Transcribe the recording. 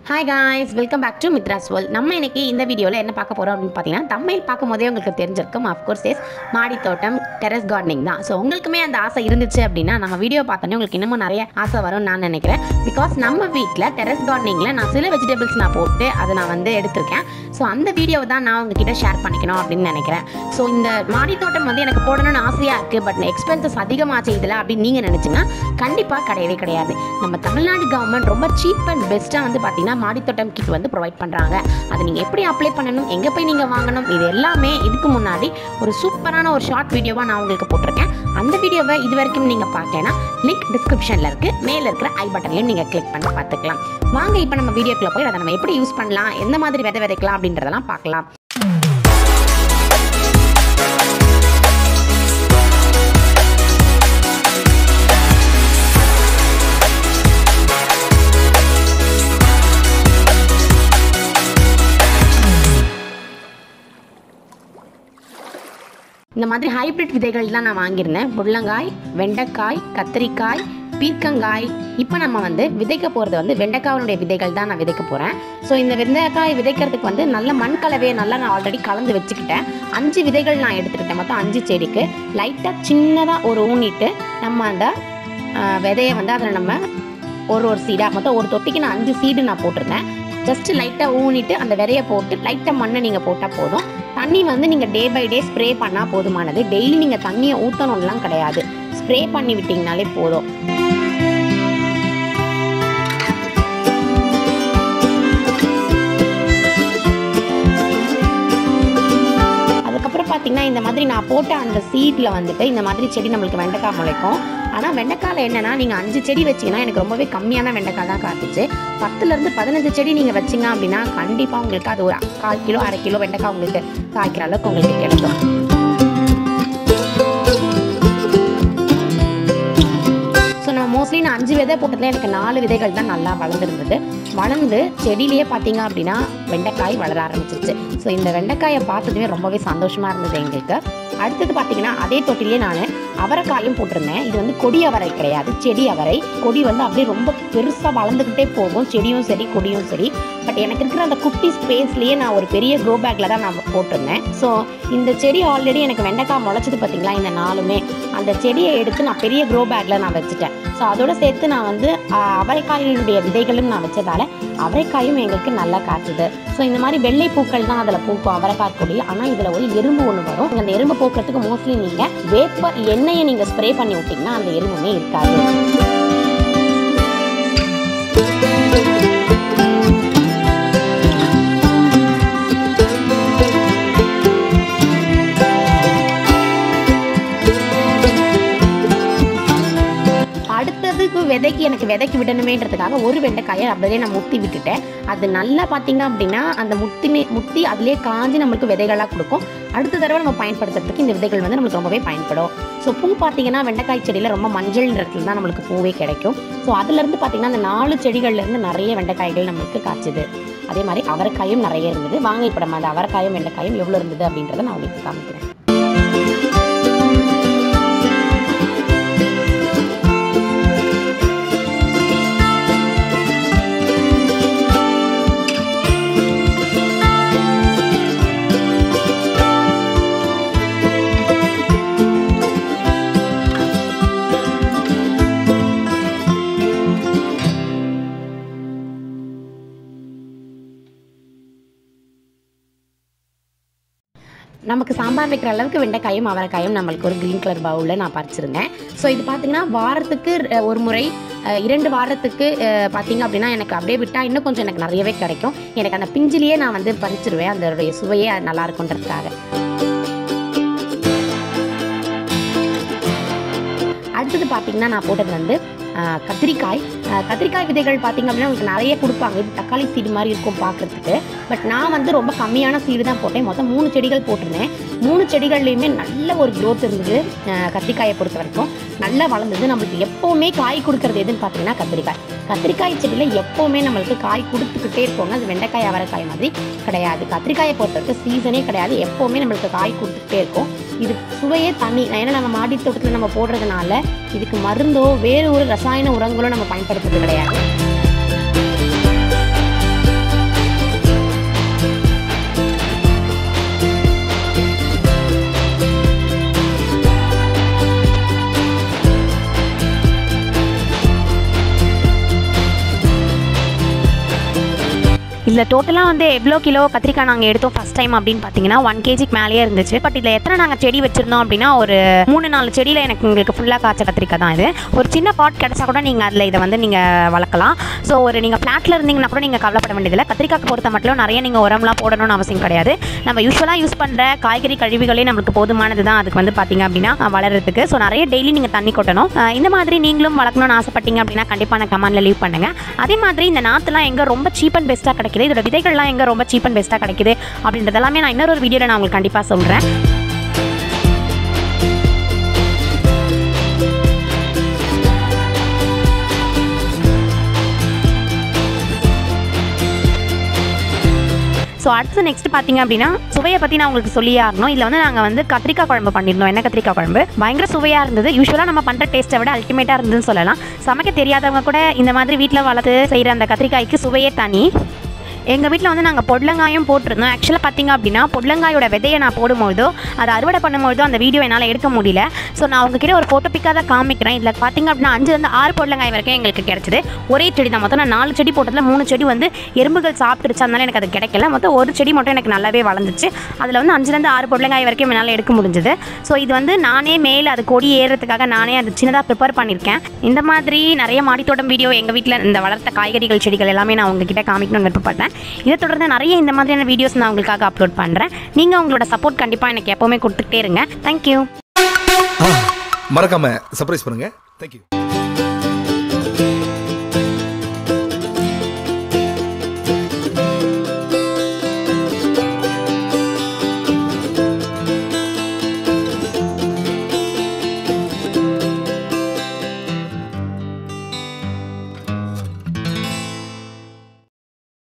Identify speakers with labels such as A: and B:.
A: hi guys welcome back to Mithra's world நம்ம இன்னைக்கு இந்த வீடியோவில் என்ன பார்க்க போகிறோம் அப்படின்னு பார்த்தீங்கன்னா தமிழ் பார்க்கும் போதே உங்களுக்கு தெரிஞ்சிருக்கும் அஃப்கோர்ஸ் எஸ் மாடி தோட்டம் டெரஸ் கார்டனிங் தான் ஸோ உங்களுக்குமே அந்த ஆசை இருந்துச்சு அப்படின்னா நம்ம வீடியோ பார்த்தோன்னே உங்களுக்கு இன்னமும் நிறைய ஆசை வரும்னு நான் நினைக்கிறேன் பிகாஸ் நம்ம வீட்டில் டெரஸ் கார்டனிங்கில் நான் சில வெஜிடபிள்ஸ் நான் போட்டு அதை நான் வந்து எடுத்திருக்கேன் ஸோ அந்த வீடியோவை தான் நான் உங்ககிட்ட ஷேர் பண்ணிக்கணும் அப்படின்னு நினைக்கிறேன் ஸோ இந்த மாடி தோட்டம் வந்து எனக்கு போடணும்னு ஆசையாக இருக்குது பட் எக்ஸ்பென்சஸ் அதிகமாச்சு இதில் அப்படின்னு நீங்கள் நினச்சிங்கன்னா கண்டிப்பாக கிடையவே கிடையாது நம்ம தமிழ்நாடு கவர்மெண்ட் ரொம்ப சீப் அண்ட் பெஸ்ட்டாக வந்து பார்த்தீங்கன்னா மாடித்தோட்டம் கிட் வந்து ப்ரொவைட் பண்ணுறாங்க அதை நீங்கள் எப்படி அப்ளை பண்ணணும் எங்கே போய் நீங்கள் வாங்கணும் இது எல்லாமே இதுக்கு முன்னாடி ஒரு சூப்பரான ஒரு ஷார்ட் வீடியோவாக நான் உங்களுக்கு போட்டிருக்கேன் அந்த வீடியோவை இது வரைக்கும் நீங்கள் பார்க்கலன்னா லிங்க் டிஸ்கிரிப்ஷனில் இருக்குது மேலே இருக்கிற ஐ பட்டன்லையும் நீங்கள் கிளிக் பண்ணி பார்த்துக்கலாம் வாங்க இப்போ நம்ம வீடியோக்குள்ளே போய் அதை நம்ம எப்படி யூஸ் பண்ணலாம் எந்த மாதிரி விதை விதைக்கலாம் அப்படின்றதெல்லாம் பார்க்கலாம் இந்த மாதிரி ஹைப்ரிட் விதைகள் தான் நான் வாங்கியிருந்தேன் புள்ளங்காய் வெண்டைக்காய் கத்திரிக்காய் பீர்க்கங்காய் இப்போ நம்ம வந்து விதைக்க போகிறது வந்து வெண்டைக்காயினுடைய விதைகள் தான் நான் விதைக்க போகிறேன் ஸோ இந்த வெண்டைக்காய் விதைக்கிறதுக்கு வந்து நல்ல மண் கலவையை நல்லா நான் ஆல்ரெடி கலந்து வச்சுக்கிட்டேன் அஞ்சு விதைகள் நான் எடுத்துக்கிட்டேன் மொத்தம் அஞ்சு செடிக்கு லைட்டாக சின்னதாக ஒரு ஊனிட்டு நம்ம அந்த ஆஹ், விதையை வந்து அதில் நம்ம ஒரு ஒரு சீடாக மொத்தம் ஒரு தொட்டிக்கு நான் அஞ்சு சீடு நான் போட்டிருந்தேன் ஜஸ்ட் லைட்டாக ஊனிட்டு அந்த விதையை போட்டு லைட்டாக மண்ணை நீங்கள் போட்டால் போதும் தண்ணி வந்து நீங்கள் டே பை டே ஸ்ப்ரே பண்ணால் போதுமானது டெய்லி நீங்கள் தண்ணியை ஊற்றணும்லாம் கிடையாது ஸ்ப்ரே பண்ணி விட்டிங்கனாலே போதும் அதுக்கப்புறம் பார்த்தீங்கன்னா இந்த மாதிரி நான் போட்ட அந்த சீடில் வந்துட்டு இந்த மாதிரி செடி நம்மளுக்கு வெண்டைக்காய் முளைக்கும் ஆனால் வெண்டைக்காயில் என்னன்னா நீங்கள் அஞ்சு செடி வச்சீங்கன்னா எனக்கு ரொம்பவே கம்மியான வெண்டைக்காய் தான் காத்துச்சு பத்துலேருந்து பதினஞ்சு செடி நீங்கள் வச்சீங்க அப்படின்னா கண்டிப்பாக உங்களுக்கு அது ஒரு கால் கிலோ அரை கிலோ வெண்டைக்காய் உங்களுக்கு காய்க்கிற அளவுக்கு உங்களுக்கு கிடைக்கும் ஸோ நம்ம மோஸ்ட்லி நான் அஞ்சு விதை போட்டதுல எனக்கு நாலு விதைகள் தான் நல்லா வளர்ந்துருந்தது வளர்ந்து செடியிலேயே பார்த்தீங்க அப்படின்னா வெண்டைக்காய் வளர ஆரம்பிச்சிருச்சு ஸோ இந்த வெண்டைக்காயை பார்த்ததுமே ரொம்பவே சந்தோஷமாக இருந்தது எங்களுக்கு அடுத்தது பார்த்தீங்கன்னா அதே தொட்டிலேயே நான் அவரைக்காயும் போட்டிருந்தேன் இது வந்து கொடி அவரை கிடையாது செடி அவரை கொடி வந்து அப்படியே ரொம்ப பெருசாக வளர்ந்துக்கிட்டே போகும் செடியும் சரி கொடியும் சரி பட் எனக்கு இருக்கிற அந்த குட்டி ஸ்பேஸ்லேயே நான் ஒரு பெரிய க்ரோ பேக்கில் தான் நான் போட்டிருந்தேன் ஸோ இந்த செடி ஆல்ரெடி எனக்கு வெண்டைக்காய் முளைச்சது பார்த்தீங்களா இந்த நாளுமே அந்த செடியை எடுத்து நான் பெரிய க்ரோ பேக்கில் நான் வச்சுட்டேன் ஸோ அதோட சேர்த்து நான் வந்து ஆஹ், அவரைக்காயினுடைய விதைகளும் நான் வச்சதால அவரைக்காயும் எங்களுக்கு நல்லா காய்ச்சுது ஸோ இந்த மாதிரி வெள்ளை பூக்கள் தான் அதில் பூக்கும் அவரைக்காய் கொடி ஆனால் இதில் ஒரு எறும்பு ஒன்று வரும் அந்த எறும்பு போக்குறதுக்கு மோஸ்ட்லி நீங்கள் வேப்ப எண்ணெயை நீங்கள் ஸ்ப்ரே பண்ணி விட்டிங்கன்னா அந்த எறும்புமே இருக்காது அடுத்ததுக்கு விதைக்கு எனக்கு விதைக்கு விடணுமேன்றதுக்காக ஒரு வெண்டைக்காயை அப்படியே நான் முத்தி விட்டுட்டேன் அது நல்லா பார்த்தீங்க அப்படின்னா அந்த முத்தி முத்தி அதிலே காஞ்சி நம்மளுக்கு விதைகளாக கொடுக்கும் அடுத்த தடவை நம்ம பயன்படுத்துறதுக்கு இந்த விதைகள் வந்து நம்மளுக்கு ரொம்பவே பயன்படும் ஸோ பூ பார்த்தீங்கன்னா வெண்டைக்காய் செடியில் ரொம்ப மஞ்சள் நிறத்தில் தான் நம்மளுக்கு பூவே கிடைக்கும் ஸோ அதுலேருந்து பார்த்தீங்கன்னா அந்த நாலு செடிகள்லேருந்து நிறைய வெண்டைக்காய்கள் நம்மளுக்கு காய்ச்சுது அதே மாதிரி அவரைக்காயும் நிறைய இருந்தது வாங்க இப்போ நம்ம அந்த அவரைக்காயும் வெண்டைக்காயும் எவ்வளோ இருந்தது அப்படின்றத நான் உங்களுக்கு காமிக்கிறேன் நமக்கு சாம்பார் வைக்கிற அளவுக்கு வெண்டைக்காயும் அவரைக்காயும் நம்மளுக்கு ஒரு க்ரீன் கலர் பவுலில் நான் பறிச்சிருந்தேன் ஸோ இது பார்த்தீங்கன்னா வாரத்துக்கு அஹ், ஒரு முறை அஹ், இரண்டு வாரத்துக்கு அஹ், பார்த்தீங்க அப்படின்னா எனக்கு அப்படியே விட்டால் இன்னும் கொஞ்சம் எனக்கு நிறையவே கிடைக்கும் எனக்கு அந்த பிஞ்சிலேயே நான் வந்து பறிச்சிருவேன் அதோடைய சுவையே நல்லா இருக்குன்றதுக்காக அடுத்தது பார்த்தீங்கன்னா நான் போட்டது வந்து ஆஹ், கத்திரிக்காய் ஆஹ், கத்திரிக்காய் விதைகள் பார்த்தீங்க அப்படின்னா உங்களுக்கு நிறைய கொடுப்பாங்க இது தக்காளி சீடு மாதிரி இருக்கும் பார்க்குறதுக்கு பட் நான் வந்து ரொம்ப கம்மியான சீடு தான் போட்டேன் மொத்தம் மூணு செடிகள் போட்டிருந்தேன் மூணு செடிகள்லையுமே நல்ல ஒரு growth இருந்தது ஆஹ், கத்திரிக்காயை பொறுத்த வரைக்கும் நல்லா வளர்ந்தது நம்மளுக்கு எப்போவுமே காய் கொடுக்கறது எதுன்னு பார்த்தீங்கன்னா கத்திரிக்காய் கத்திரிக்காய் செடியில் எப்போவுமே நம்மளுக்கு காய் கொடுத்துக்கிட்டே இருப்போங்க அது வெண்டைக்காய் அவரைக்காய் மாதிரி கிடையாது கத்திரிக்காயை பொறுத்த வரைக்கும் சீசனே கிடையாது எப்போவுமே நம்மளுக்கு காய் கொடுத்துக்கிட்டே இருக்கும் இது சுவையே தனி ஏன்னா நம்ம மாடி தோட்டத்தில் நம்ம போடுறதுனால இதுக்கு மருந்தோ வேறு ஒரு ரசாயன உரங்களோ நம்ம பயன்படுத்துறது கிடையாது இதில் டோட்டலாக வந்து எவ்வளோ கிலோ கத்திரிக்காய் நாங்கள் எடுத்தோம் ஃபஸ்ட் டைம் அப்படின்னு பார்த்தீங்கன்னா ஒன் கேஜிக்கு மேலேயே இருந்துச்சு பட் இதில் எத்தனை நாங்கள் செடி வச்சுருந்தோம் அப்படின்னா ஒரு மூணு நாலு செடியில் எனக்கு உங்களுக்கு ஃபுல்லாக காய்ச்ச கத்திரிக்காய் தான் இது ஒரு சின்ன பாட் கிடச்சா கூட நீங்கள் அதில் இதை வந்து நீங்கள் வளர்க்கலாம் ஸோ ஒரு நீங்கள் ஃப்ளாட்டில் இருந்தீங்கன்னா கூட நீங்கள் கவலைப்பட வேண்டியதில்லை கத்திரிக்காய்க்கு பொறுத்த மட்டும் நிறைய நீங்கள் உரம்லாம் போடணும்னு அவசியம் கிடையாது நம்ம யூஸ்வலாக யூஸ் பண்ணுற காய்கறி கழிவுகளே நம்மளுக்கு போதுமானது தான் அதுக்கு வந்து பார்த்தீங்க அப்படின்னா அஹ், வளர்றதுக்கு ஸோ நிறைய டெய்லி நீங்கள் தண்ணி கொட்டணும் அஹ், இந்த மாதிரி நீங்களும் வளர்க்கணும்னு ஆசைப்பட்டீங்க அப்படின்னா கண்டிப்பாக நான் கமெண்ட்டில் லீவ் பண்ணுங்கள் அதே மாதிரி இந்த நாற்றுலாம் எங்கே ரொம்ப சீப் அண்ட் பெஸ்ட்டாக கிடைக்குது இதோட விதைகள்லாம் எங்கே ரொம்ப சீப் அண்ட் பெஸ்ட்டாக கிடைக்குது அப்படின்றது எல்லாமே நான் இன்னொரு வீடியோவில் நான் உங்களுக்கு கண்டிப்பாக சொல்கிறேன் ஸோ அடுத்து நெக்ஸ்ட் பார்த்தீங்க அப்படின்னா சுவையை பற்றி நான் உங்களுக்கு சொல்லியே ஆகணும் இதில் வந்து நாங்கள் வந்து கத்திரிக்காய் குழம்பு பண்ணியிருந்தோம் என்ன கத்திரிக்காய் குழம்பு பயங்கர சுவையாக இருந்தது யூஸ்வலாக நம்ம பண்ணுற டேஸ்ட்டை விட அல்டிமேட்டாக இருந்ததுன்னு சொல்லலாம் சமைக்க தெரியாதவங்க கூட இந்த மாதிரி வீட்டில் வளர்த்து செய்கிற அந்த கத்திரிக்காய்க்கு சுவையே தனி எங்கள் வீட்டில் வந்து நாங்கள் பொடலங்காயும் போட்டிருந்தோம் ஆக்சுவலாக பார்த்தீங்க அப்படின்னா பொடலங்காயோட விதையை நான் போடும்போதோ அதை அறுவடை பண்ணும்போதோ அந்த வீடியோ என்னால் எடுக்க முடியல ஸோ நான் உங்ககிட்ட ஒரு ஃபோட்டோ பிக்காக தான் காமிக்கிறேன் இதில் பார்த்தீங்க அப்படின்னா அஞ்சுலேருந்து ஆறு பொடலங்காய் வரைக்கும் எங்களுக்கு கிடைச்சிது ஒரே செடி தான் மொத்தம் நான் நாலு செடி போட்டதில் மூணு செடி வந்து எறும்புகள் சாப்பிட்டுருச்சு அதனால எனக்கு அது கிடைக்கல மொத்தம் ஒரு செடி மட்டும் எனக்கு நல்லாவே வளர்ந்துச்சு அதில் வந்து அஞ்சுலேருந்து ஆறு பொடலங்காய் வரைக்கும் என்னால் எடுக்க முடிஞ்சது ஸோ இது வந்து நானே மேலே அது கொடி ஏறுறதுக்காக நானே அது சின்னதாக ப்ரிப்பேர் பண்ணியிருக்கேன் இந்த மாதிரி நிறைய மாடித்தோட்டம் வீடியோ எங்கள் வீட்டில் இந்த வளர்த்த காய்கறிகள் செடிகள் எல்லாமே நான் உங்ககிட்ட காமிக்கணும்னு விருப்பப்படுறேன் இதை தொடர்ந்து நிறைய இந்த மாதிரியான வீடியோஸ் நான் உங்களுக்காக அப்லோட் பண்ணுறேன் நீங்கள் உங்களோட சப்போர்ட் கண்டிப்பாக எனக்கு எப்போவுமே கொடுத்துக்கிட்டே இருங்க தேங்க்யூ
B: மறக்காம சர்ப்ரைஸ் பண்ணுங்க தேங்க்யூ